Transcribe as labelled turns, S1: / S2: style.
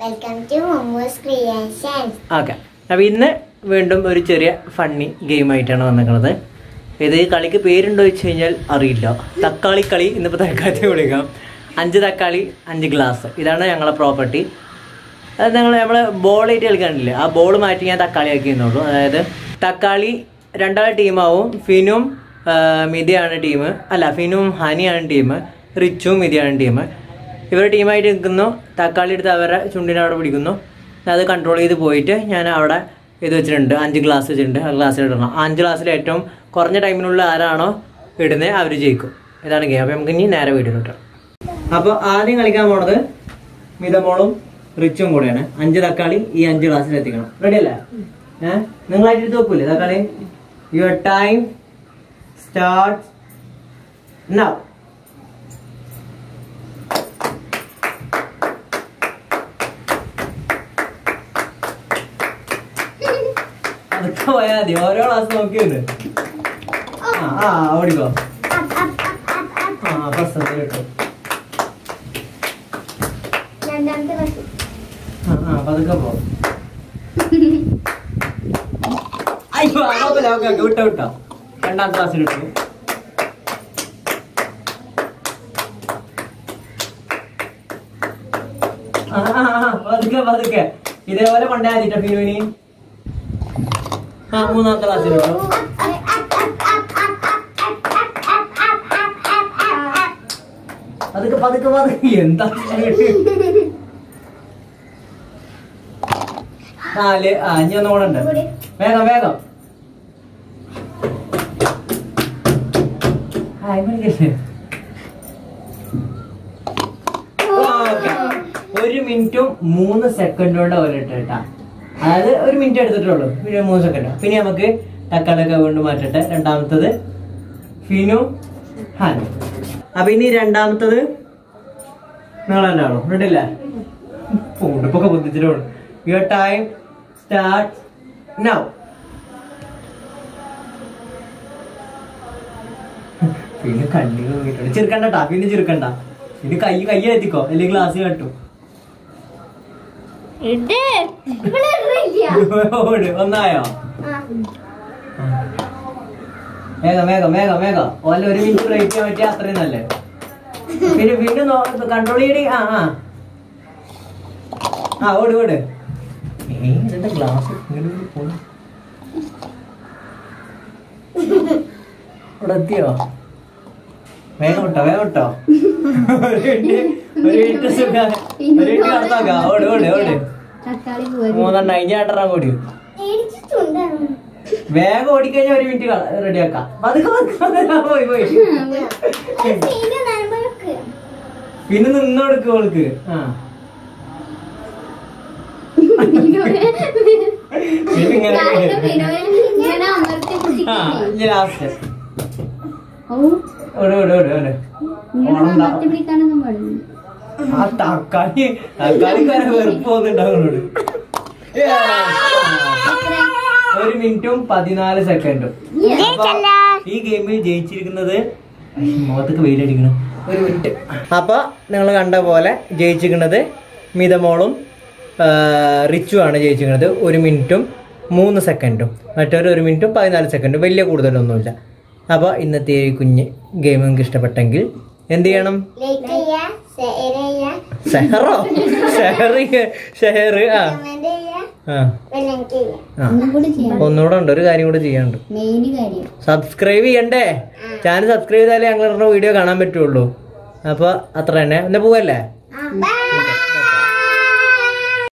S1: Welcome to Mammus creations
S2: okay അപ്പോൾ ഇന്ന് വീണ്ടും ഒരു ചെറിയ ഫണ്ണി ഗെയിമായിട്ടാണ് വന്നിരിക്കുന്നത് ഇത് കളിക്ക് പേരുണ്ടോ വെച്ച് കഴിഞ്ഞാൽ അറിയില്ല തക്കാളി കളി ഇന്നിപ്പോൾ തൽക്കാലത്തിൽ വിളിക്കാം അഞ്ച് തക്കാളി അഞ്ച് ഗ്ലാസ് ഇതാണ് ഞങ്ങളെ പ്രോപ്പർട്ടി അത് ഞങ്ങൾ നമ്മൾ ബോളായിട്ട് കളിക്കാനില്ലേ ആ ബോൾ മാറ്റി ഞാൻ തക്കാളി ആക്കിയെന്നുള്ളൂ അതായത് തക്കാളി രണ്ടാൾ ടീമാവും ഫിനും ആ, മിതിയാണ് ടീം അല്ല ഫിനും ഹനിയാണ് ടീം റിച്ചും മിതിയാണ് ടീം ഇവർ ടീമായിട്ട് നിൽക്കുന്നു തക്കാളി എടുത്ത് അവരുടെ ചുണ്ടിനെ അവിടെ പിടിക്കുന്നു അത് കൺട്രോൾ ചെയ്ത് പോയിട്ട് ഞാൻ അവിടെ ഇത് വെച്ചിട്ടുണ്ട് അഞ്ച് ഗ്ലാസ് വെച്ചിട്ടുണ്ട് ആ ഗ്ലാസ്സിൽ ഇടണം ആ അഞ്ച് ഗ്ലാസ്സിൽ ഏറ്റവും കുറഞ്ഞ ടൈമിനുള്ള ആരാണോ ഇടുന്നത് അവർ ജയിക്കും ഇതാണ് ഗെയിം അപ്പോൾ നമുക്ക് ഇനി നേരെ വീഡിയോ കിട്ടാം അപ്പോൾ ആദ്യം കളിക്കാൻ പോണത് മിതമോളും റിച്ചും കൂടെയാണ് അഞ്ച് തക്കാളി ഈ അഞ്ച് ഗ്ലാസ്സിൽ എത്തിക്കണം റെഡി അല്ലേ ഏഹ് നിങ്ങളായിട്ട് എടുത്ത് വെക്കൂലേ തക്കാളി യുവർ ടൈം സ്റ്റാർട്ട് നൗ അതൊക്കെ പോയാൽ മതി ഓരോ ക്ലാസ് നോക്കിയുണ്ട് ആ ആ ഓടിക്കോ ആ പ്രശ്നത്തിൽ കിട്ടും
S1: രണ്ടാമത്തെ ബസ്
S2: ആ ആ പതുക്കെ പോ അയ്യോ ആ, കുഴപ്പമില്ല ഓക്കെ ഓക്കെ വിട്ടോ വിട്ടോ രണ്ടാം ക്ലാസ്സിൽ ഇട്ടു ആ ആ ആ പതുക്കെ പതുക്കെ ഇതേപോലെ കൊണ്ടേ മതിട്ടോ ഫിനുവിന് ആ മൂന്നാമത്തെ ക്ലാസ്സിൽ ഇട്ടു പതുക്കെ പതുക്കെ പതുക്കെ എന്താ നാല് ആ ഇനി ഒന്നും കൂടെ ഉണ്ട് വേഗം വേഗം ആ, ഇവനില്ലേ? ഓക്കേ. ഒരു മിനിറ്റും മൂന്ന് സെക്കൻഡ് കൊണ്ട് ഓരിട്ട് കേട്ടാ അതായത് ഒരു മിനിറ്റ് എടുത്തിട്ടുള്ളൂ പിന്നെ മൂന്ന് സെക്കൻഡ് പിന്നെ നമുക്ക് തക്കാളിയൊക്കെ വീണ്ടും മാറ്റട്ടെ രണ്ടാമത്തത് ഫിനു ഹാൻ അപ്പൊ ഇനി രണ്ടാമത്തത് നിങ്ങൾ രണ്ടാണോ റെഡില്ല ഉടുപ്പൊക്കെ പൊതിച്ചിട്ടുണ്ട് യുവർ ടൈം സ്റ്റാർട്ട് നൗ പിന്നെ കണ്ണീർ നോക്കിയിട്ടുണ്ട് ചെറുക്കണ്ട ട്ടാ പിന്നെ ചെറുക്കണ്ട ഇത് കൈ കൈ എത്തിക്കോ അല്ലെങ്കിൽ ഗ്ലാസ് കട്ടു
S1: ഇത് ഇവിടെ ഇല്ല.
S2: ഓട് ഒന്നായോ
S1: ആ.
S2: വേഗം വേഗം വേഗം വേഗം ഓല ഒരു മിനിറ്റ് ബ്രേക്ക് ചെയ്യാൻ പറ്റിയ അത്രയും നല്ലേ പിന്നെ പിന്നെ കൺട്രോൾ ചെയ്യണി ആ ആ ആ ഓട് ഓട് ഏയ്, ഇതെന്താ ഗ്ലാസ് ഇങ്ങനെ പോണു ഇവിടെ എത്തിയോ വേഗം വിട്ടോ വേഗം വിട്ടോ ഒരു മിനിറ്റ് ഒരു മിനിറ്റ് സുഖം ഒരു മിനിറ്റ് കടത്താക്കാം ഓട് ഓട് ഓട്
S3: തക്കാളി പോയി
S2: മൂന്നെണ്ണം ഇനി ആട്ടറാൻ കൂടി
S1: പേടിച്ചിട്ടുണ്ടായിരുന്നു.
S2: വേഗം ഓടിക്കഴിഞ്ഞാൽ ഒരു മിനിറ്റ് റെഡിയാക്കാം പതുക്കെ പതുക്കെ പതുക്കെ പോയി പോയി
S1: അത് സീന് നനമ്പഴക്ക്.
S2: പിന്നെ നിന്ന് കൊടുക്ക് ഓൾക്ക് ആ പിന്നെ ഇങ്ങനെ
S3: ഇങ്ങനെ അമർത്തി
S2: ആ ഇനി ലാസ്റ്റ്
S3: ഓ
S2: ഓട് ഓട് ഓട് ഓട്
S3: ഇങ്ങനെ അമർത്തി പിടിക്കാനൊന്നും പാടില്ല
S2: ആ തക്കാളി തക്കാളിക്കാരെ വെറുപ്പ് പോകുന്നുണ്ടാവുന്നോട് ഒരു മിനിറ്റും പതിനാല് സെക്കൻഡും ഈ ഗെയിമിൽ ജയിച്ചിരിക്കുന്നത് ഐ, മുഖത്തൊക്കെ വെയിലടിക്കണം ഒരു മിനിറ്റ് അപ്പൊ നിങ്ങൾ കണ്ട പോലെ ജയിച്ചിരിക്കുന്നത് മിതമോളും ആ, റിച്ചു ആണ് ജയിച്ചിരിക്കുന്നത് ഒരു മിനിറ്റും മൂന്ന് സെക്കൻഡും മറ്റൊരു ഒരു മിനിറ്റും പതിനാല് സെക്കൻഡും വലിയ കൂടുതലൊന്നുമില്ല അപ്പോൾ ഇന്നത്തെ ഈ കുഞ്ഞ് ഗെയിം നിങ്ങൾക്ക് ഇഷ്ടപ്പെട്ടെങ്കിൽ എന്ത് ചെയ്യണം
S1: ലൈക്ക് ചെയ്യാ, ഷെയർ ചെയ്യാ,
S2: ഷെയറോ ഷെയർ ഷെയർ ആ
S1: കമന്റ് ചെയ്യാ,
S2: ആ
S1: ബെല്ലൈക്കൺ ചെയ്യാ.
S2: ആ
S3: ഒന്നും കൂടി ചെയ്യാം
S2: ഒന്നുകൂടെ ഉണ്ട് ഒരു കാര്യം കൂടെ ചെയ്യാനുണ്ട്
S3: മെയിൻ കാര്യം
S2: സബ്സ്ക്രൈബ് ചെയ്യണ്ടേ ചാനൽ സബ്സ്ക്രൈബ് ചെയ്താലേ ഞങ്ങളുടെ വീഡിയോ കാണാൻ പറ്റുള്ളൂ അപ്പോൾ അത്ര തന്നെ എന്നാ പോവല്ലേ
S1: ആ, ബൈ